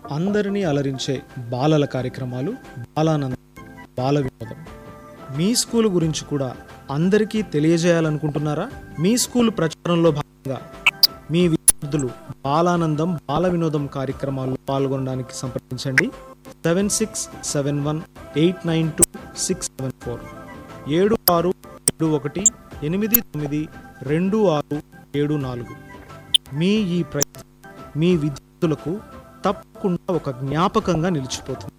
అందరినీ అలరించే బాలల కార్యక్రమాలు బాలానందం బాల వినోదం మీ స్కూల్ గురించి కూడా అందరికీ తెలియజేయాలనుకుంటున్నారా మీ స్కూల్ ప్రచారంలో భాగంగా మీ విద్యార్థులు బాలానందం బాల వినోదం కార్యక్రమాల్లో పాల్గొనడానికి సంప్రదించండి seven six seven one eight nine two six seven four ఏడు ఆరు ఏడు ఒకటి ఎనిమిది తొమ్మిది రెండు ఆరు ఏడు నాలుగు మీ ఈ ప్రయత్నం మీ విద్యార్థులకు తప్పకుండా ఒక జ్ఞాపకంగా నిలిచిపోతుంది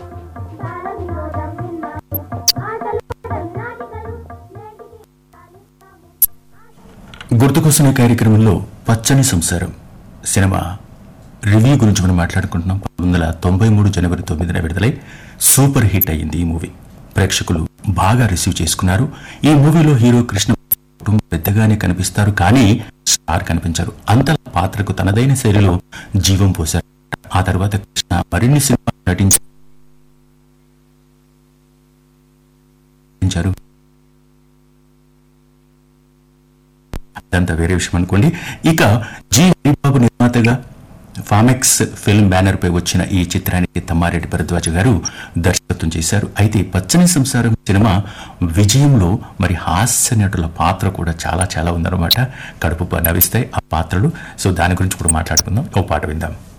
గుర్తుకొస్తున్న కార్యక్రమంలో పచ్చని సంసారం సినిమా రివ్యూ గురించి మనం మాట్లాడుకుంటున్నాం పంతొమ్మిది వందల తొంభై మూడు జనవరి తొమ్మిదిన విడుదలై సూపర్ హిట్ అయ్యింది ఈ మూవీ ప్రేక్షకులు బాగా రిసీవ్ చేసుకున్నారు ఈ మూవీలో హీరో కృష్ణ కుటుంబం పెద్దగానే కనిపిస్తారు కానీ స్టార్ కనిపించారు అంతలా పాత్రకు తనదైన శైలిలో జీవం పోశారు ఆ తర్వాత కృష్ణ మరిన్ని సినిమాలు నటించారు అదంతా వేరే విషయం అనుకోండి ఇక జి హరిబాబు నిర్మాతగా ఫామెక్స్ ఫిల్మ్ బ్యానర్ పై వచ్చిన ఈ చిత్రానికి తమ్మారెడ్డి భరద్వాజ గారు దర్శకత్వం చేశారు అయితే పచ్చని సంసారం సినిమా విజయంలో మరి హాస్య నటుల పాత్ర కూడా చాలా చాలా ఉందన్నమాట కడుపు నవిస్తాయి ఆ పాత్రలు సో దాని గురించి కూడా మాట్లాడుకుందాం ఓ పాట విందాం